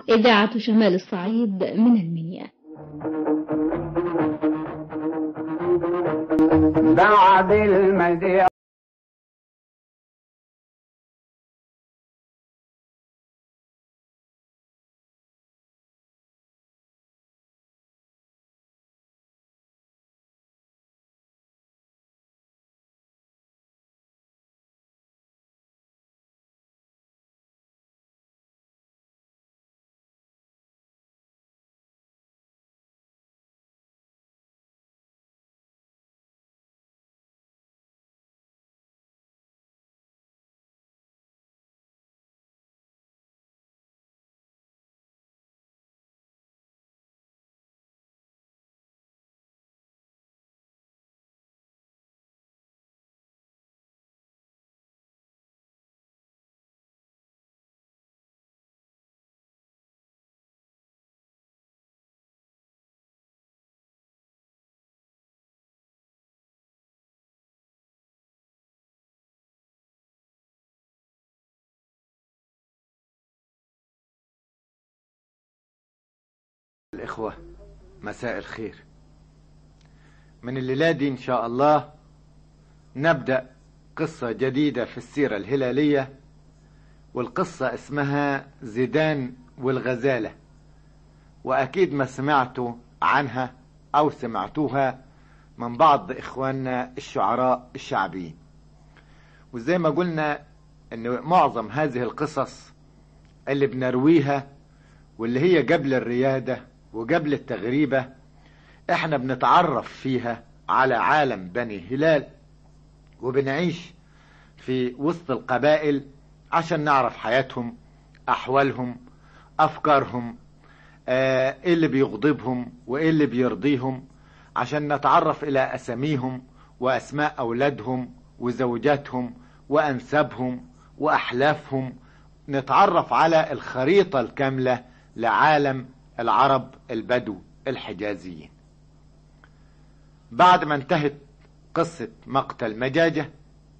إذاعة شمال الصعيد من المنيا بعد المذيع الإخوة مساء الخير من الليلة دي إن شاء الله نبدأ قصة جديدة في السيرة الهلالية والقصة اسمها زيدان والغزالة وأكيد ما سمعتوا عنها أو سمعتوها من بعض إخواننا الشعراء الشعبيين وزي ما قلنا أن معظم هذه القصص اللي بنرويها واللي هي قبل الريادة وقبل التغريبة احنا بنتعرف فيها على عالم بني هلال وبنعيش في وسط القبائل عشان نعرف حياتهم احوالهم افكارهم آه، ايه اللي بيغضبهم وايه اللي بيرضيهم عشان نتعرف الى اساميهم واسماء اولادهم وزوجاتهم وانسابهم واحلافهم نتعرف على الخريطة الكاملة لعالم العرب البدو الحجازيين بعد ما انتهت قصة مقتل مجاجة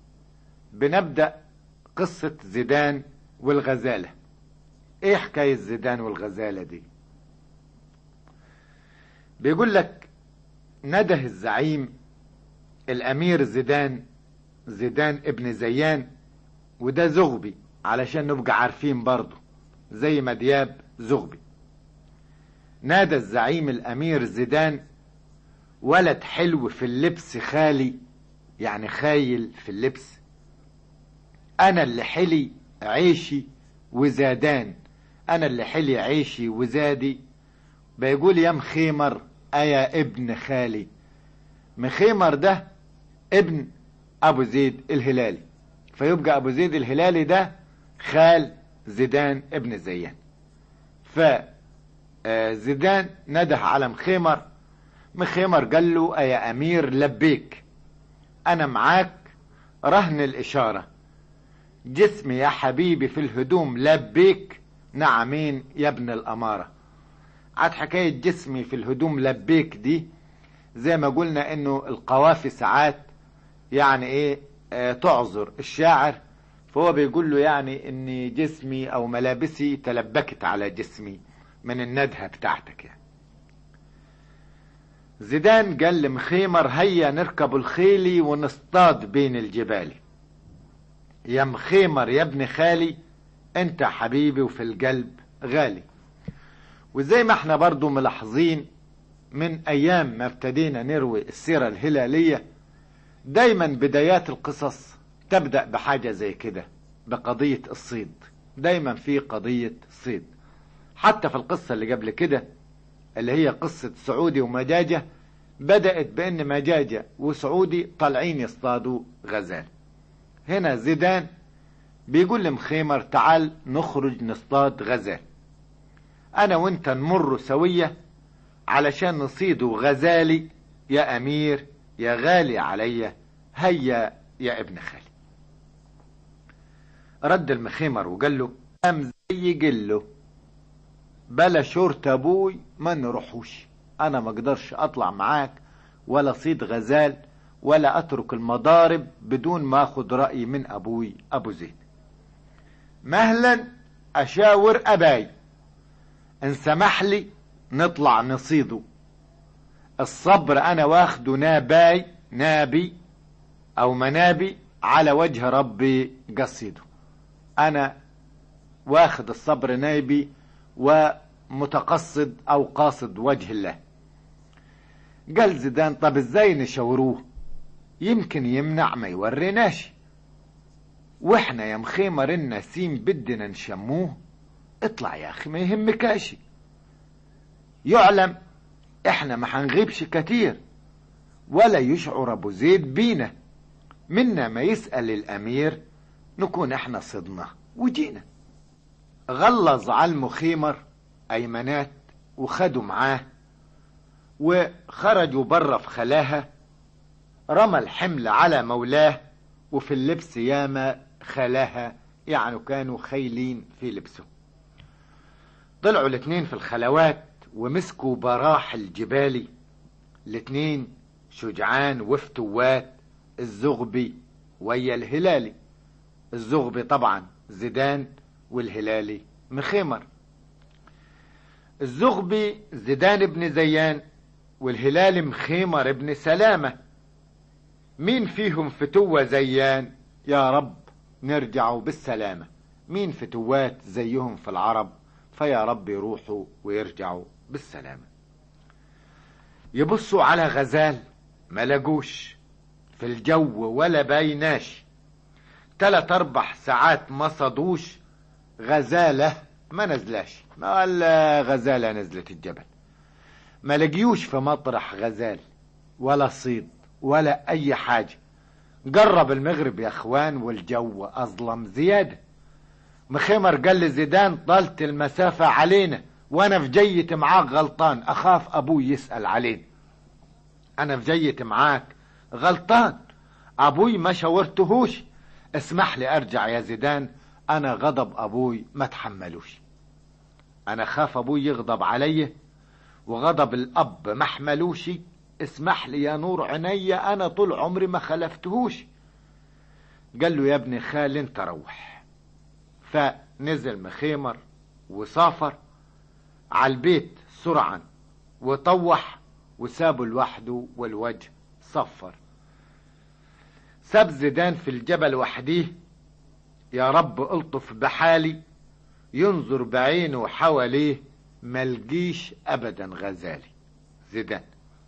بنبدأ قصة زيدان والغزالة ايه حكاية زيدان والغزالة دي بيقول لك نده الزعيم الامير زيدان زيدان ابن زيان وده زغبي علشان نبقى عارفين برضه زي ما دياب زغبي نادى الزعيم الامير زيدان ولد حلو في اللبس خالي يعني خايل في اللبس انا اللي حلي عيشي وزادان انا اللي حلي عيشي وزادي بيقول يا مخيمر ايا ابن خالي مخيمر ده ابن ابو زيد الهلالي فيبقى ابو زيد الهلالي ده خال زيدان ابن زيان ف زيدان نده على مخيمر مخيمر قال له يا امير لبيك انا معاك رهن الاشارة جسمي يا حبيبي في الهدوم لبيك نعمين يا ابن الامارة عاد حكاية جسمي في الهدوم لبيك دي زي ما قلنا انه القوافي ساعات يعني ايه آه تعذر الشاعر فهو بيقول له يعني ان جسمي او ملابسي تلبكت على جسمي من الندهة بتاعتك يعني زيدان قال لمخيمر هيا نركب الخيل ونصطاد بين الجبال يا مخيمر يا ابن خالي انت حبيبي وفي القلب غالي وزي ما احنا برضو ملاحظين من ايام ما ابتدينا نروي السيرة الهلالية دايما بدايات القصص تبدأ بحاجة زي كده بقضية الصيد دايما في قضية صيد حتى في القصة اللي قبل كده اللي هي قصة سعودي ومجاجة بدأت بأن مجاجة وسعودي طالعين يصطادوا غزال هنا زيدان بيقول لمخيمر تعال نخرج نصطاد غزال أنا وأنت نمر سوية علشان نصيدوا غزالي يا أمير يا غالي عليا هيا يا ابن خالي رد المخيمر وقال له أم زي قله بلا شورت ابوي ما نروحوش انا ما اقدرش اطلع معاك ولا صيد غزال ولا اترك المضارب بدون ما اخد رأي من ابوي ابو زيد مهلا اشاور اباي ان سمح لي نطلع نصيده الصبر انا واخده ناباي نابي او منابي على وجه ربي قصيده انا واخد الصبر نايبي ومتقصد او قاصد وجه الله قال زيدان طب ازاي نشاوروه يمكن يمنع ما يوريناش واحنا يا مخيمر النسيم بدنا نشموه اطلع يا اخي ما يهمكاش يعلم احنا ما حنغيبش كتير ولا يشعر ابو زيد بينا منا ما يسأل الامير نكون احنا صدنا وجينا غلظ على المخيمر ايمنات وخدوا معاه وخرجوا بره في خلاها رمى الحمل على مولاه وفي اللبس ياما خلاها يعني كانوا خيلين في لبسه طلعوا الاتنين في الخلوات ومسكوا براح الجبالي الاتنين شجعان وفتوات الزغبي ويا الهلالي الزغبي طبعا زيدان والهلالي مخيمر الزغبي زيدان ابن زيان والهلالي مخيمر ابن سلامة مين فيهم فتوة زيان يا رب نرجعوا بالسلامة مين فتوات زيهم في العرب فيا رب يروحوا ويرجعوا بالسلامة يبصوا على غزال ما لقوش في الجو ولا بايناش تلات اربع ساعات ما صدوش غزالة ما نزلاش ما قال غزالة نزلت الجبل ما لقيوش في مطرح غزال ولا صيد ولا اي حاجة قرب المغرب يا اخوان والجو اظلم زيادة مخيمر قال لزيدان طالت المسافة علينا وانا في جيت معاك غلطان اخاف ابوي يسأل علينا انا في جيت معاك غلطان ابوي ما شاورتهوش اسمح لي ارجع يا زيدان انا غضب ابوي ما تحملوش انا خاف ابوي يغضب علي وغضب الاب ما حملوش اسمح لي يا نور عيني انا طول عمري ما خلفتهوش قال له يا ابني خال انت روح فنزل مخيمر وسافر على البيت سرعا وطوح وسابه لوحده والوجه صفر ساب زيدان في الجبل وحديه يا رب الطف بحالي ينظر بعينه حواليه ملقيش ابدا غزالي زيدان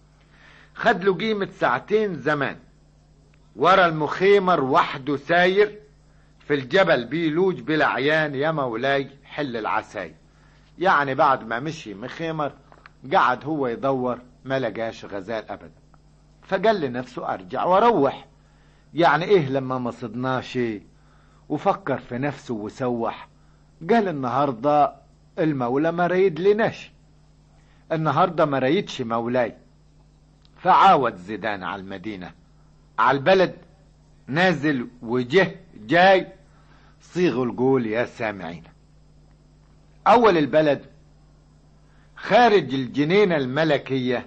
خد له قيمة ساعتين زمان ورا المخيمر وحده ساير في الجبل بيلوج بلا عيان يا مولاي حل العساي يعني بعد ما مشي مخيمر قعد هو يدور ما لقاش غزال ابدا فقال لنفسه ارجع واروح يعني ايه لما ما صدناش وفكر في نفسه وسوح قال النهاردة المولى ما رايد لناش النهاردة ما رايدش مولاي فعاود زيدان على المدينة على البلد نازل وجه جاي صيغوا القول يا سامعين اول البلد خارج الجنينة الملكية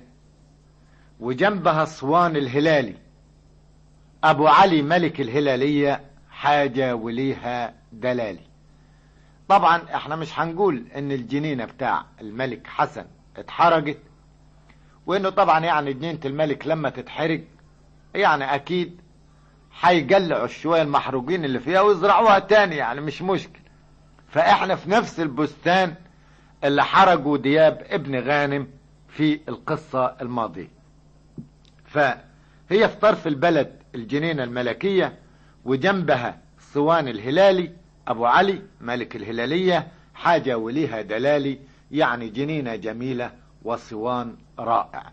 وجنبها الصوان الهلالي ابو علي ملك الهلالية حاجة وليها دلالي طبعا احنا مش هنقول ان الجنينة بتاع الملك حسن اتحرجت وانه طبعا يعني جنينة الملك لما تتحرج يعني اكيد هيجلعوا الشوية المحروقين اللي فيها ويزرعوها تاني يعني مش مشكل فاحنا في نفس البستان اللي حرجوا دياب ابن غانم في القصة الماضية فهي في طرف البلد الجنينة الملكية وجنبها صوان الهلالي ابو علي ملك الهلالية حاجة وليها دلالي يعني جنينة جميلة وصوان رائع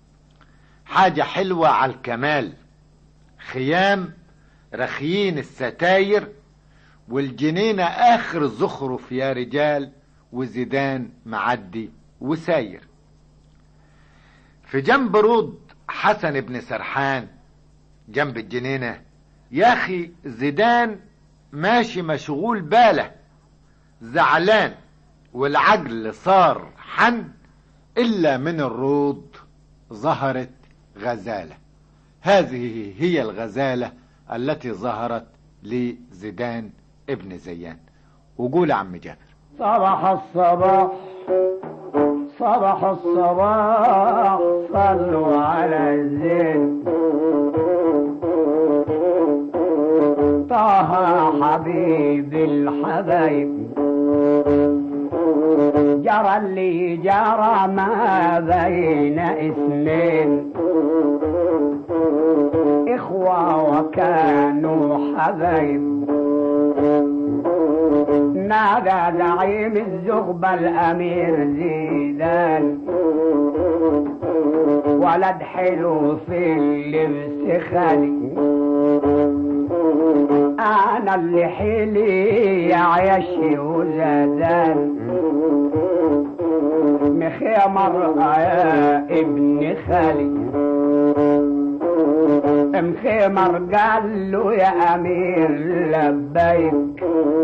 حاجة حلوة على الكمال خيام رخيين الستاير والجنينة اخر زخرف يا رجال وزيدان معدي وساير في جنب رود حسن بن سرحان جنب الجنينة يا اخي زيدان ماشي مشغول باله زعلان والعجل صار حن الا من الروض ظهرت غزالة هذه هي الغزالة التي ظهرت لزيدان ابن زيان وقول عم جابر صباح الصباح صبح الصباح صلوا على الزين طه حبيب الحبايب جرى اللي جرى ما بين اثنين إخوة وكانوا حبايب نادى زعيم الزغبة الأمير زيدان ولد حلو في اللبس خالي أنا اللي حيلي يا عيشي وزادان مخيمر يا ابن خالي مخيمر قال له يا امير لبيك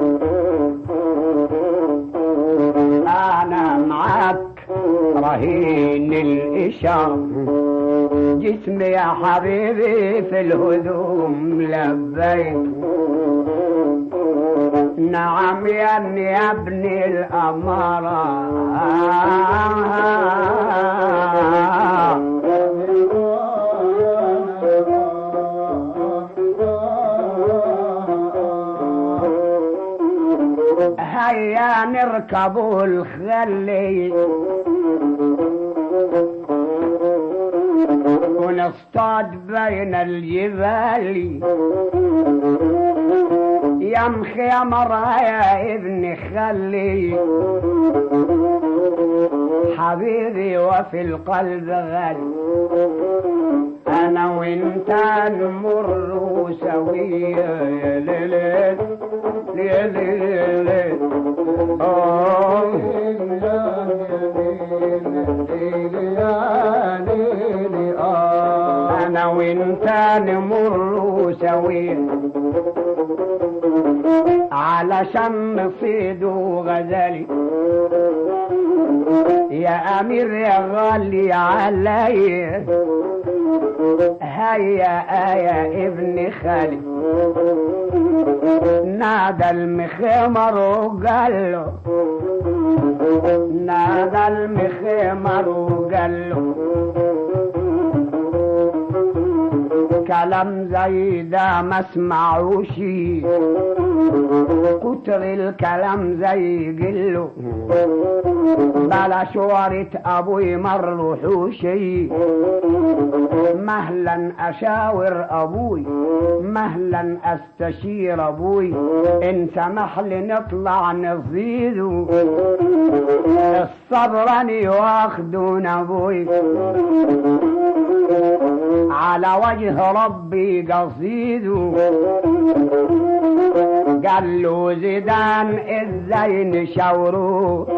انا معاك رهين الاشاره جسمي يا حبيبي في الهدوم لبيك نعم يا ابني يا ابني الأمارة هيا نركبوا الخلي ونصطاد بين الجبال يا مخيمر يا ابن خلي حبيبي وفي القلب غالي انا وانت نمر سويا يا ليل يا ليل انا وانت نمر سويا علشان نصيد غزالي يا امير يا غالي علي هيا يا ابن خالي نادى المخمر وقال له نادى المخمر وقال له كلام زي ده ما اسمعوش كتر الكلام زي جله بلا شورة ابوي مرحوشي مهلا اشاور ابوي مهلا استشير ابوي ان سمح لي نطلع نصيده الصبر ياخدون ابوي على وجه ربي قصيده قال له زيدان ازاي نشاوروه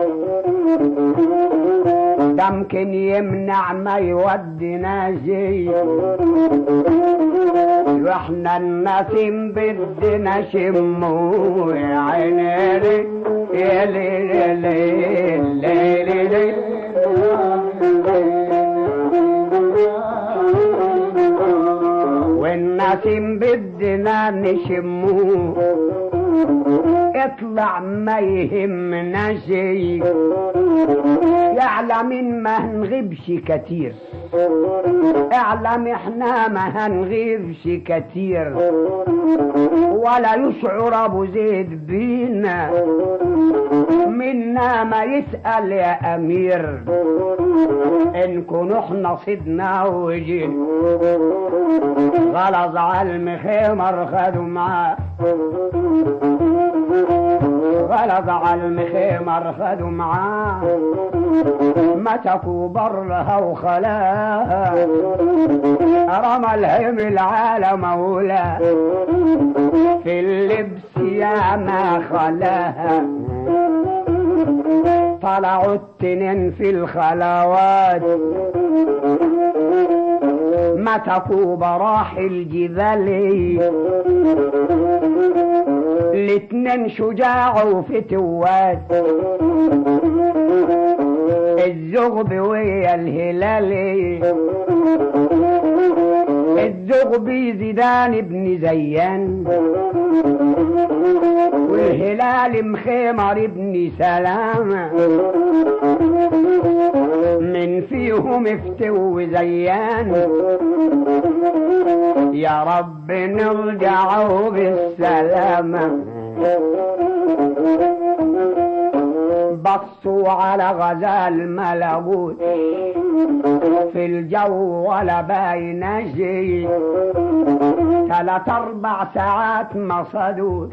ده ممكن يمنع ما يودينا شيء واحنا النسيم بدنا شمو يا عيني يا ليل ليل ليل والنسيم بدنا نشموه اطلع ما يهمنا شيء يعلم ما هنغيبش كتير اعلم احنا ما هنغيبش كتير ولا يشعر ابو زيد بينا منا ما يسأل يا امير ان كنوا احنا صدنا وجينا غلظ على المخيمر خدوا معاه غلظ على المخيمر خدوا معاه مسكوا برها وخلاها رمى الهمل على مولاه في اللبس يا ما خلاها طلعوا التنين في الخلوات مسكوا براح الجبال الاتنين شجاع وفتوات الزغب ويا الهلالي الزغبي زيدان ابن زيان والهلال مخيمر ابن سلامة من فيهم افتو زيان يا رب نرجعوا بالسلامة بصوا على غزال ملغوت في الجو ولا باين شيء ثلاث اربع ساعات ما صدوت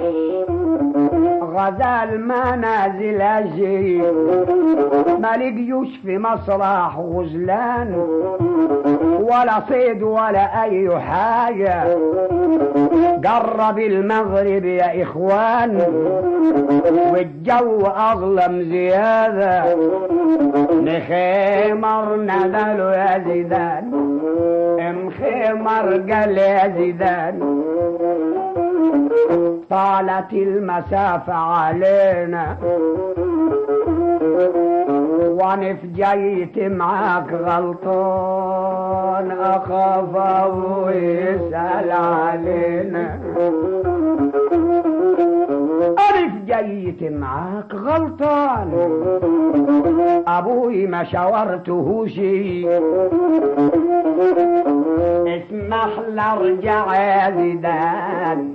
غزال ما نازل شيء ما لقيوش في مسرح غزلان ولا صيد ولا اي حاجة قرب المغرب يا اخوان والجو اظلم زيادة نخيمر نزلوا يا زيدان مخيمر قال يا زيدان طالت المسافة علينا وانا في جيت معاك غلطان اخاف ابو يسأل علينا انا في جيت معاك غلطان ابوي ما شاورته شي اسمح لارجع يا زيدان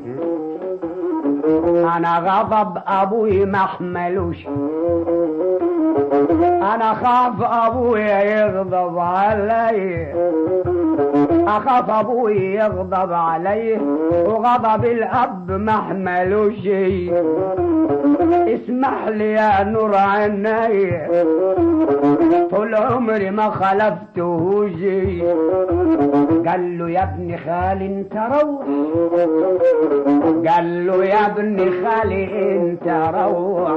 انا غضب ابوي ما احملوش انا خاف ابويا يغضب علي اخاف ابوي يغضب علي وغضب الاب ما احملوش اسمح لي يا نور عيني طول عمري ما خلفته قال له يا ابن خالي انت روح قال له يا ابن خالي انت روح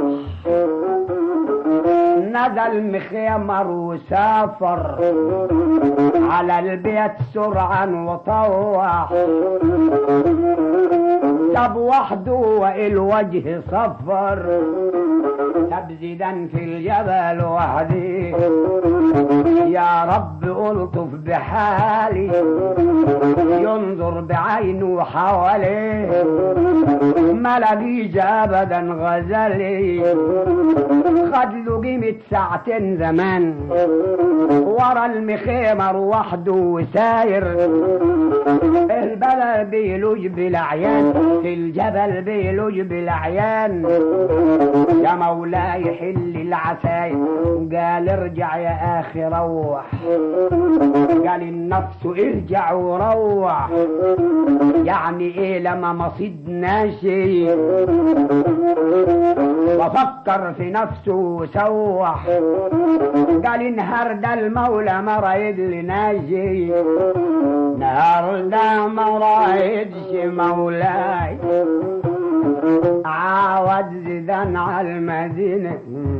نزل مخيمر وسافر على البيت سرعا وطوح ساب وحده والوجه صفر ساب زيدان في الجبل وحدي يا رب الطف بحالي ينظر بعينه حواليه ما لقيش ابدا غزلي خد له قيمة ساعتين زمان ورا المخيمر وحده وساير البلد بيلوج بالعيان في الجبل بيلوج بالعيان يا مولاي حل العساير قال ارجع يا اخي روح قال النفس ارجع وروح يعني ايه لما ما صدناش وفكر في نفسه وسوح قال انهار ده المولى ما رايد لناجي نهار ده ما رايدش مولاي عاود زيدان على المدينة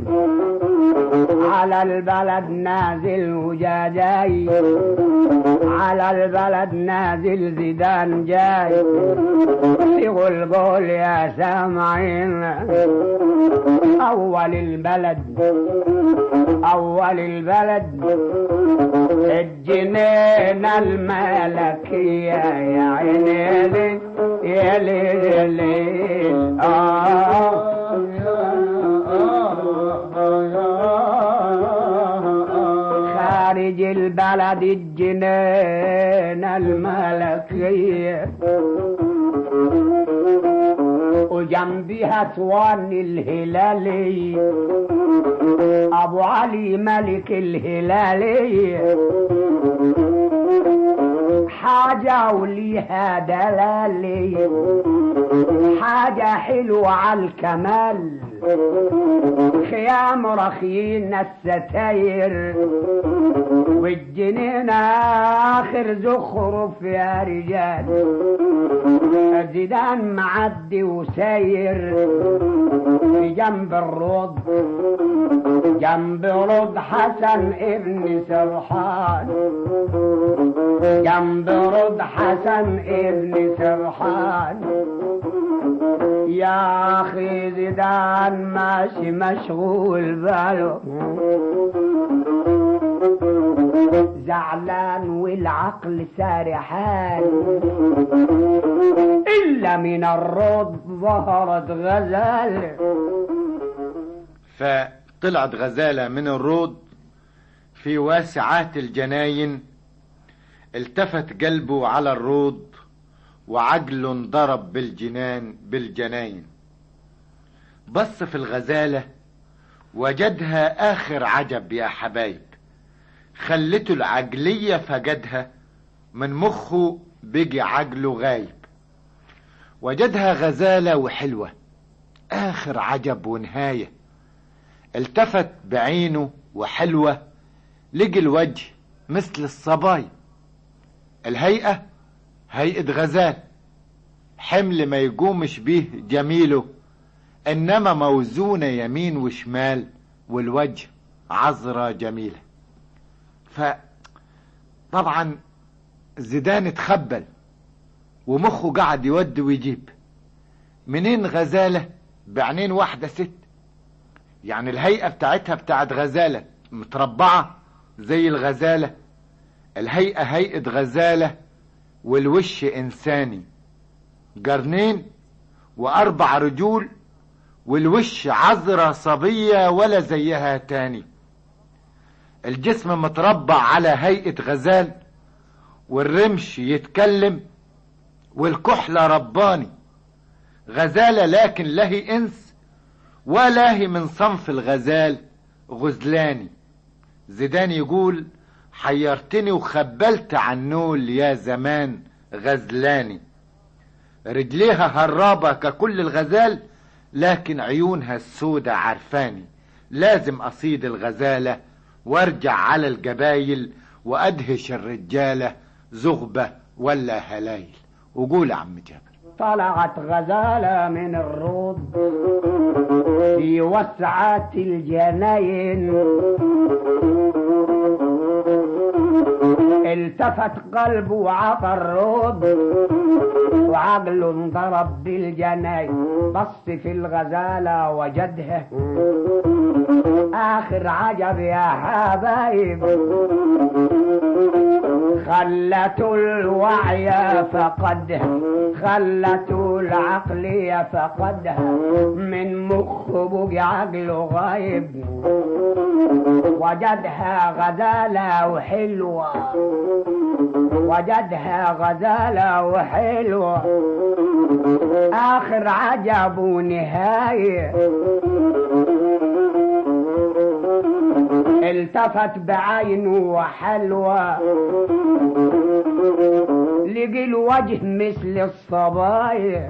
على البلد نازل وجاجاي على البلد نازل زيدان جاي يقول قول يا سامعين اول البلد اول البلد الجنين الملكية يا عيني لي يا ليل ليل آه خارج البلد الجنين الملكية وجنبها اسوان الهلالي ابو علي ملك الهلالي حاجة وليها دلالي حاجة حلوة على الكمال خيام رخينا الستاير والجنين اخر زخرف يا رجال زيدان معدي وساير في جنب الروض جنب روض حسن ابن سرحان جنب روض حسن ابن سرحان يا اخي زيدان ماشي مشغول باله زعلان والعقل سارحان الا من الروض ظهرت غزال فطلعت غزالة من الروض في واسعات الجناين التفت قلبه على الروض وعجل ضرب بالجنان بالجناين بص في الغزالة وجدها آخر عجب يا حبايب خلته العجلية فجدها من مخه بيجي عجله غايب وجدها غزالة وحلوة آخر عجب ونهاية التفت بعينه وحلوة لقي الوجه مثل الصباي الهيئة هيئة غزال حمل ما يقومش بيه جميله انما موزونة يمين وشمال والوجه عذرة جميلة ف طبعا زيدان اتخبل ومخه قعد يود ويجيب منين غزالة بعينين واحدة ست يعني الهيئة بتاعتها بتاعت غزالة متربعة زي الغزالة الهيئة هيئة غزالة والوش إنساني قرنين وأربع رجول والوش عذرة صبية ولا زيها تاني الجسم متربع على هيئة غزال والرمش يتكلم والكحلة رباني غزالة لكن لهي انس ولا هي من صنف الغزال غزلاني زيدان يقول حيرتني وخبلت عن نول يا زمان غزلاني رجليها هرابة ككل الغزال لكن عيونها السودة عرفاني لازم أصيد الغزالة وارجع على الجبايل وأدهش الرجالة زغبة ولا هلايل وقول يا عم جابر طلعت غزالة من الروض في وسعة الجناين التفت قلبه وعطى الروض وعقله انضرب بالجناين بص في الغزالة وجدها آخر عجب يا حبايب خلته الوعي فقدها خلته العقل فقدها من مخه بقي عقله غايب وجدها غزالة وحلوة وجدها غزالة وحلوة آخر عجب ونهاية التفت بعينه وحلوة لقي الوجه مثل الصبايا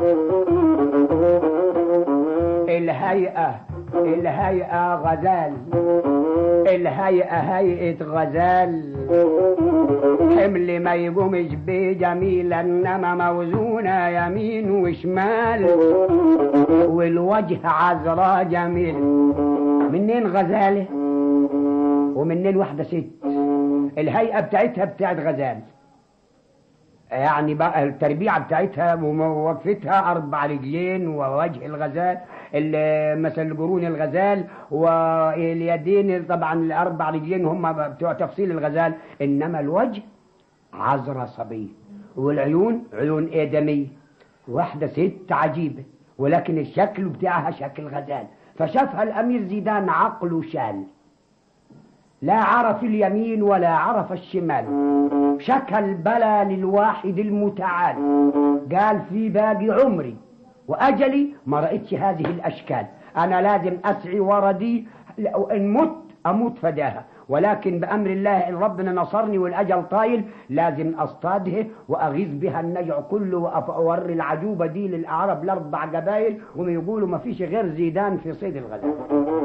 الهيئة الهيئة غزال الهيئة هيئة غزال حمل ما يقومش بيه جميل انما موزونة يمين وشمال والوجه عذراء جميل منين غزالة ومنين واحدة ست الهيئة بتاعتها بتاعت غزال يعني بقى التربيعة بتاعتها ووقفتها أربع رجلين ووجه الغزال ال- مثل قرون الغزال واليدين طبعا الأربع رجلين هم بتوع تفصيل الغزال إنما الوجه عذرة صبية والعيون عيون آدمية واحدة ست عجيبة ولكن الشكل بتاعها شكل غزال فشافها الأمير زيدان عقله شال لا عرف اليمين ولا عرف الشمال شكى البلا للواحد المتعال قال في باقي عمري وأجلي ما رأيتش هذه الأشكال أنا لازم أسعي وردي إن مت أموت فداها ولكن بأمر الله إن ربنا نصرني والأجل طايل لازم أصطاده وأغيظ بها النجع كله وأوري العجوبة دي للأعراب الأربع قبائل وما يقولوا ما فيش غير زيدان في صيد الغزال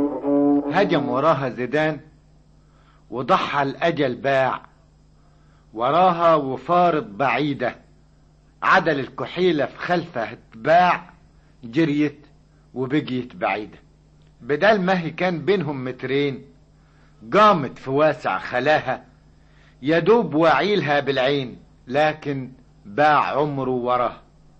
هجم وراها زيدان وضحى الأجل باع وراها وفارض بعيدة عدل الكحيلة في خلفها تباع جريت وبقيت بعيدة بدل ما هي كان بينهم مترين قامت في واسع خلاها يدوب وعيلها بالعين لكن باع عمره وراه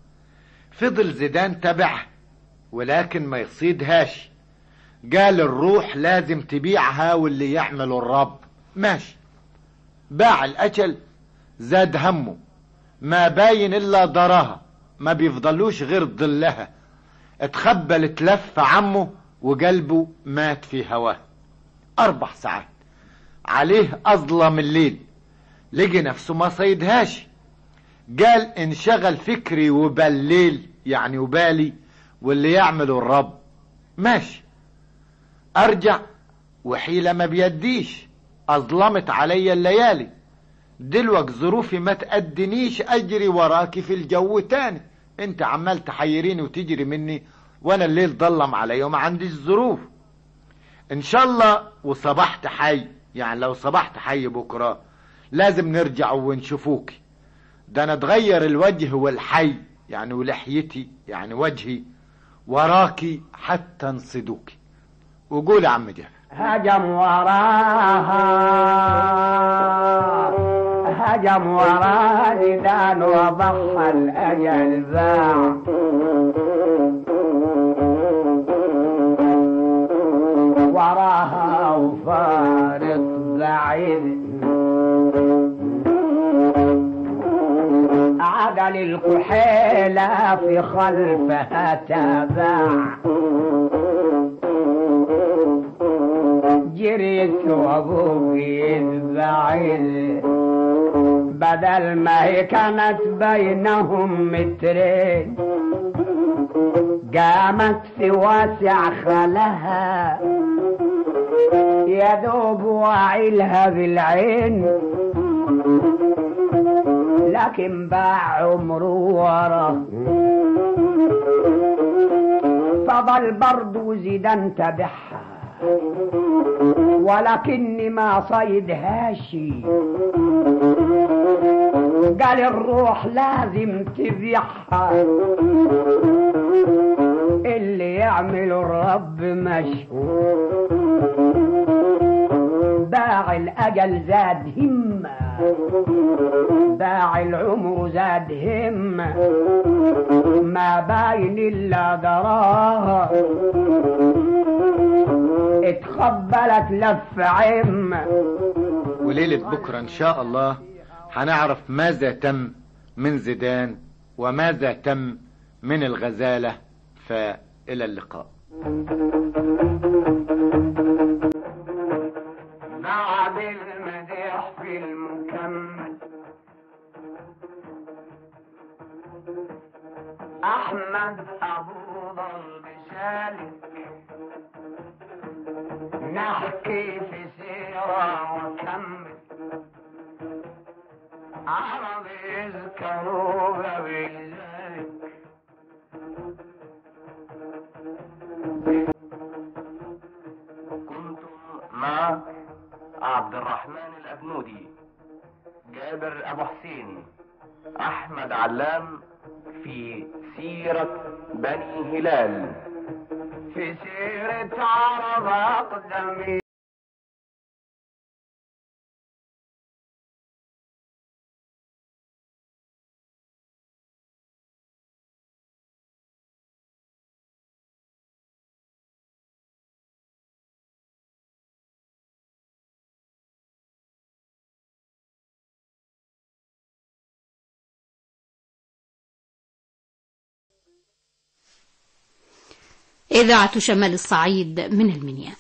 فضل زيدان تبعها ولكن ما يصيدهاش قال الروح لازم تبيعها واللي يعمل الرب ماشي باع الأجل زاد همه ما باين إلا ضرها ما بيفضلوش غير ظلها اتخبل تلف عمه وقلبه مات في هواه أربع ساعات عليه أظلم الليل لقي نفسه ما صيدهاش قال انشغل فكري وبالليل يعني وبالي واللي يعمله الرب ماشي ارجع وحيلة ما بيديش اظلمت علي الليالي دلوك ظروفي ما تأدنيش اجري وراكي في الجو تاني انت عمال تحيريني وتجري مني وانا الليل ضلم علي وما عنديش ظروف ان شاء الله وصبحت حي يعني لو صبحت حي بكرة لازم نرجع ونشوفوكي ده انا اتغير الوجه والحي يعني ولحيتي يعني وجهي وراكي حتى انصدوكي وقول يا عم جابر هجم وراها هجم وراها زيدان وضحى الأجل باع وراها وفارق بعيد عدل الكحيلة في خلفها تابع جريت وابوك بعيد بدل ما هي كانت بينهم مترين قامت في واسع خلها يا دوب واعيلها بالعين لكن باع عمره ورا فضل برضو زيدان تبعها ولكني ما صيدهاش قال الروح لازم تبيعها اللي يعمل الرب مشهور باع الاجل زاد همه باع العمر زاد همه ما باين الا دراها اتقبلت لف عم وليلة بكرة ان شاء الله هنعرف ماذا تم من زيدان وماذا تم من الغزالة فإلى اللقاء بعد المديح في المكمل احمد ابو ضرب سالك نحكي في سيرة وكمل عرب يذكروا بذلك كنتم مع عبد الرحمن الأبنودي جابر أبو حسين أحمد علام في سيرة بني هلال في سيرة عرب أقدم إذاعة شمال الصعيد من المنيا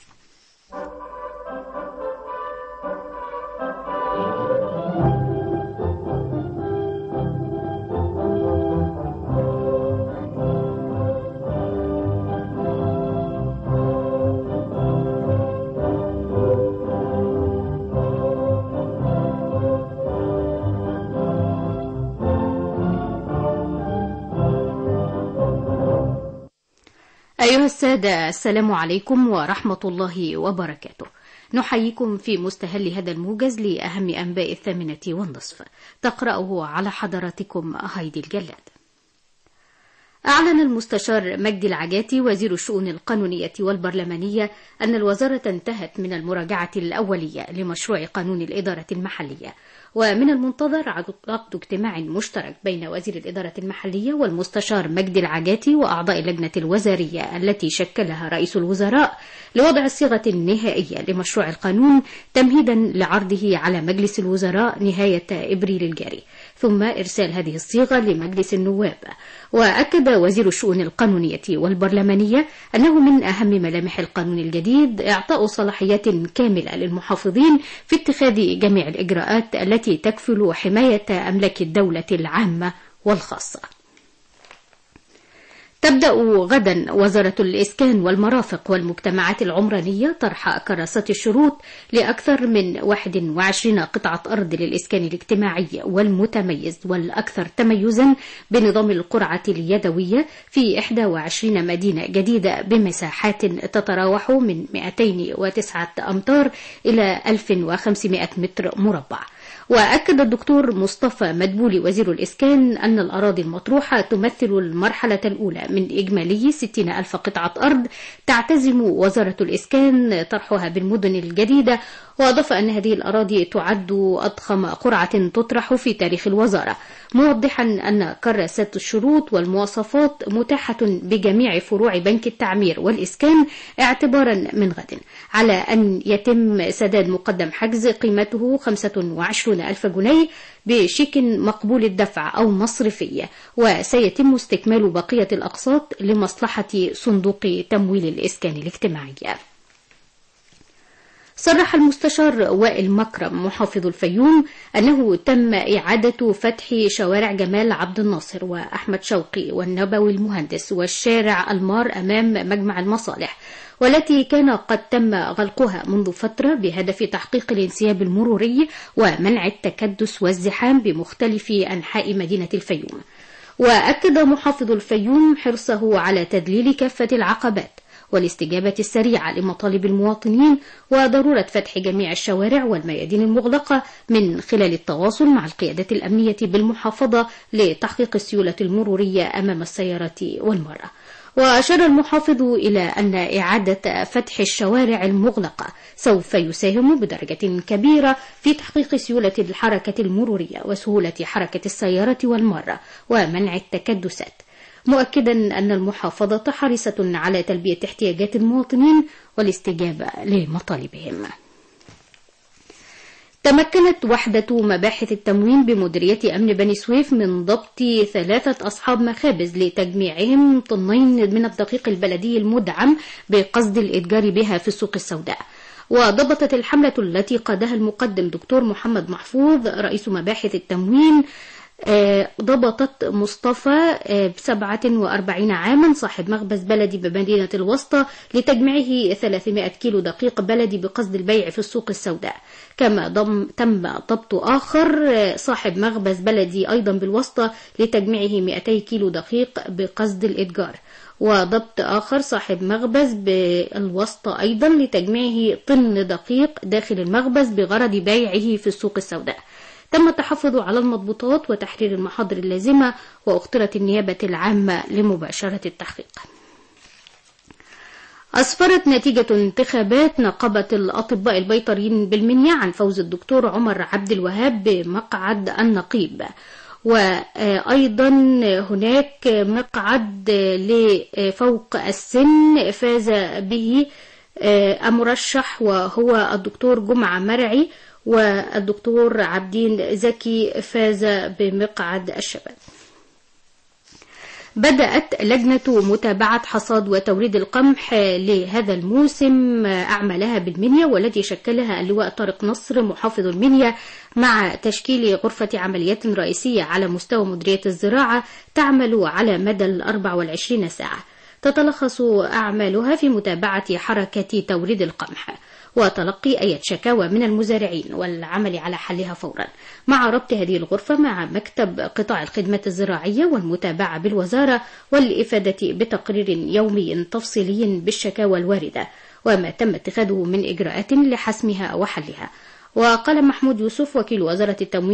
أيها السادة السلام عليكم ورحمة الله وبركاته نحييكم في مستهل هذا الموجز لأهم أنباء الثامنة والنصف تقرأه على حضراتكم هايدي الجلاد أعلن المستشار مجدي العجاتي وزير الشؤون القانونية والبرلمانية أن الوزارة انتهت من المراجعة الأولية لمشروع قانون الإدارة المحلية ومن المنتظر عقد اجتماع مشترك بين وزير الإدارة المحلية والمستشار مجدي العجاتي وأعضاء اللجنة الوزارية التي شكلها رئيس الوزراء لوضع الصيغة النهائية لمشروع القانون تمهيدا لعرضه على مجلس الوزراء نهاية إبريل الجاري ثم إرسال هذه الصيغة لمجلس النواب وأكد وزير الشؤون القانونية والبرلمانية أنه من أهم ملامح القانون الجديد إعطاء صلاحيات كاملة للمحافظين في اتخاذ جميع الإجراءات التي تكفل حماية أملاك الدولة العامة والخاصة تبدأ غدا وزارة الإسكان والمرافق والمجتمعات العمرانية طرح كراسات الشروط لأكثر من 21 قطعة أرض للإسكان الاجتماعي والمتميز والأكثر تميزا بنظام القرعة اليدوية في 21 مدينة جديدة بمساحات تتراوح من 209 أمتار إلى 1500 متر مربع. وأكد الدكتور مصطفى مدبولي وزير الإسكان أن الأراضي المطروحة تمثل المرحلة الأولى من إجمالي 60 ألف قطعة أرض تعتزم وزارة الإسكان طرحها بالمدن الجديدة وأضاف أن هذه الأراضي تعد أضخم قرعة تطرح في تاريخ الوزارة موضحا أن كراسات الشروط والمواصفات متاحة بجميع فروع بنك التعمير والإسكان اعتبارا من غد على أن يتم سداد مقدم حجز قيمته 25 ألف جنيه بشيك مقبول الدفع أو مصرفية وسيتم استكمال بقية الأقساط لمصلحة صندوق تمويل الإسكان الاجتماعي صرح المستشار وائل مكرم محافظ الفيوم أنه تم إعادة فتح شوارع جمال عبد الناصر وأحمد شوقي والنبوي المهندس والشارع المار أمام مجمع المصالح والتي كان قد تم غلقها منذ فترة بهدف تحقيق الانسياب المروري ومنع التكدس والزحام بمختلف أنحاء مدينة الفيوم وأكد محافظ الفيوم حرصه على تذليل كافة العقبات والاستجابة السريعة لمطالب المواطنين وضرورة فتح جميع الشوارع والميادين المغلقة من خلال التواصل مع القيادات الأمنية بالمحافظة لتحقيق السيولة المرورية أمام السيارة والمرأة وأشار المحافظ إلى أن إعادة فتح الشوارع المغلقة سوف يساهم بدرجة كبيرة في تحقيق سيولة الحركة المرورية وسهولة حركة السيارة والمرة ومنع التكدسات مؤكدا أن المحافظة حريصة على تلبية احتياجات المواطنين والاستجابة لمطالبهم تمكنت وحدة مباحث التموين بمديرية أمن بني سويف من ضبط ثلاثة أصحاب مخابز لتجميعهم طنين من الدقيق البلدي المدعم بقصد الإتجار بها في السوق السوداء وضبطت الحملة التي قادها المقدم دكتور محمد محفوظ رئيس مباحث التموين ضبطت مصطفى بسبعة وأربعين عاما صاحب مخبز بلدي بمدينة الوسطى لتجميعه 300 كيلو دقيق بلدي بقصد البيع في السوق السوداء كما ضم تم ضبط آخر صاحب مخبز بلدي أيضا بالوسطى لتجميعه 200 كيلو دقيق بقصد الإتجار وضبط آخر صاحب مخبز بالوسطى أيضا لتجميعه طن دقيق داخل المخبز بغرض بيعه في السوق السوداء تم التحفظ على المضبوطات وتحرير المحاضر اللازمة وأخترت النيابة العامة لمباشرة التحقيق أسفرت نتيجة انتخابات نقابة الأطباء البيطريين بالمنيا عن فوز الدكتور عمر عبد الوهاب بمقعد النقيب وأيضا هناك مقعد لفوق السن فاز به المرشح وهو الدكتور جمعة مرعي والدكتور عبدين زكي فاز بمقعد الشباب بدأت لجنة متابعة حصاد وتوريد القمح لهذا الموسم أعمالها بالمنيا والتي شكلها اللواء طارق نصر محافظ المنيا مع تشكيل غرفة عمليات رئيسية على مستوى مديرية الزراعة تعمل على مدى ال 24 ساعة تتلخص أعمالها في متابعة حركة توريد القمح وتلقي أي شكاوى من المزارعين والعمل على حلها فورا مع ربط هذه الغرفة مع مكتب قطاع الخدمات الزراعية والمتابعة بالوزارة والإفادة بتقرير يومي تفصيلي بالشكاوى الواردة وما تم اتخاذه من إجراءات لحسمها وحلها وقال محمود يوسف وكيل وزارة التموين